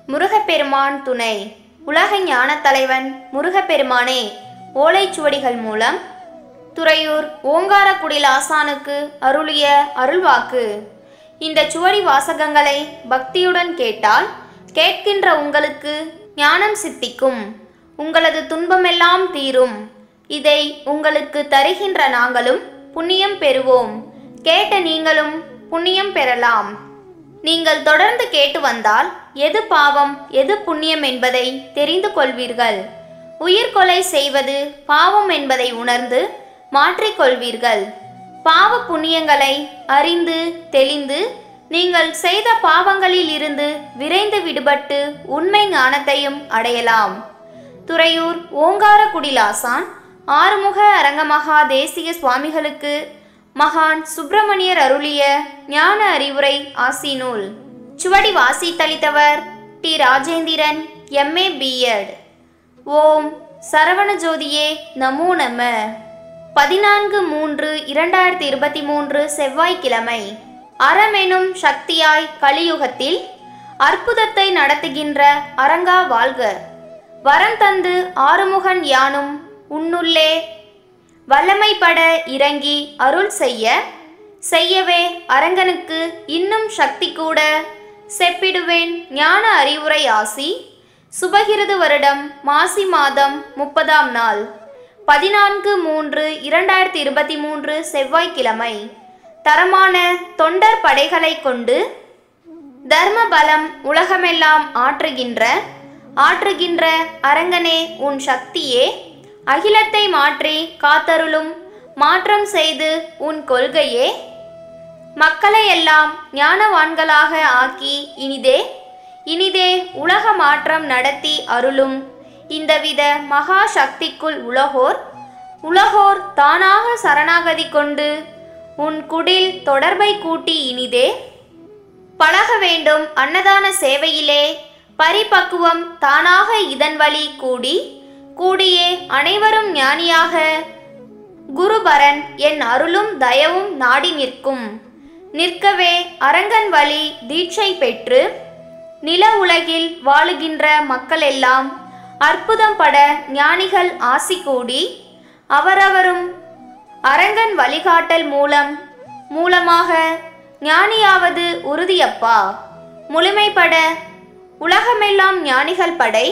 முருகப்பெருமான் துணை உலக ஞானத் தலைவன் முருகப்பெருமானே ஓலைச்சுவடிகள் மூலம் துறையூர் ஓங்காரக்குடில் ஆசானுக்கு அருளிய அருள்வாக்கு இந்த சுவடி வாசகங்களை பக்தியுடன் கேட்டால் கேட்கின்ற உங்களுக்கு ஞானம் சித்திக்கும் உங்களது துன்பமெல்லாம் தீரும் இதை உங்களுக்கு தருகின்ற நாங்களும் புண்ணியம் பெறுவோம் கேட்ட நீங்களும் புண்ணியம் பெறலாம் நீங்கள் தொடர்ந்து கேட்டு வந்தால் எது பாவம் எது புண்ணியம் என்பதை தெரிந்து கொள்வீர்கள் உயிர் கொலை செய்வது பாவம் என்பதை உணர்ந்து மாற்றிக்கொள்வீர்கள் பாவ புண்ணியங்களை அறிந்து தெளிந்து நீங்கள் செய்த பாவங்களில் இருந்து விரைந்து விடுபட்டு உண்மை ஞானத்தையும் அடையலாம் துறையூர் ஓங்காரக்குடிலாசான் ஆறுமுக அரங்கமகா தேசிக சுவாமிகளுக்கு மகான் சுப்பிரமணியர் அருளிய ஞான அறிவுரை ஆசிநூல் சுவடி வாசித்தளித்தவர் டி ராஜேந்திரன் எம்ஏ பிஎட் ஓம் சரவண ஜோதியே நமோ நம பதினான்கு மூன்று இரண்டாயிரத்தி இருபத்தி மூன்று செவ்வாய்க்கிழமை அறமெனும் சக்தியாய் கலியுகத்தில் அற்புதத்தை நடத்துகின்ற அரங்கா வாழ்க வரம் தந்து ஆறுமுகன் யானும் உன்னுள்ளே வல்லமைப்பட இறங்கி அருள் செய்ய செய்யவே அரங்கனுக்கு இன்னும் சக்தி கூட செப்பிடுவேன் ஞான அறிவுரை ஆசி சுபகிருது வருடம் மாசி மாதம் முப்பதாம் நாள் பதினான்கு மூன்று இரண்டாயிரத்தி இருபத்தி மூன்று செவ்வாய்க்கிழமை தரமான தொண்டர் படைகளை கொண்டு தர்ம பலம் உலகமெல்லாம் ஆற்றுகின்ற ஆற்றுகின்ற அரங்கனே உன் சக்தியே அகிலத்தை மாற்றி காத்தருளும் மாற்றம் செய்து உன் கொள்கையே மக்களை எல்லாம் ஞானவான்களாக ஆக்கி இனிதே இனிதே உலக மாற்றம் நடத்தி அருளும் இந்தவித மகா சக்திக்குள் உலகோர் உலகோர் தானாக சரணாகதி கொண்டு உன் குடில் தொடர்பை கூட்டி இனிதே பழக வேண்டும் அன்னதான சேவையிலே பரிபக்குவம் தானாக இதன் வழி கூடி கூடியே அனைவரும் ஞானியாக குருபரன் என் அருளும் தயவும் நாடி நிற்கும் நிற்கவே அரங்கன் வழி தீட்சை பெற்று நில உலகில் வாழுகின்ற மக்களெல்லாம் அற்புதம் பட ஞானிகள் ஆசி கூடி அவரவரும் அரங்கன் வழிகாட்டல் மூலம் மூலமாக ஞானியாவது உறுதியப்பா முழுமைப்பட உலகமெல்லாம் ஞானிகள் படை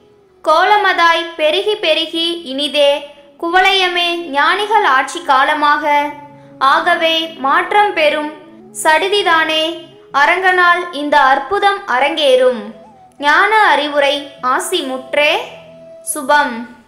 கோலமதாய் பெருகி பெருகி இனிதே குவளையமே ஞானிகள் ஆட்சி காலமாக ஆகவே மாற்றம் பெறும் சடிதிதானே அரங்கனால் இந்த அற்புதம் அரங்கேறும் ஞான அறிவுரை ஆசி முற்றே சுபம்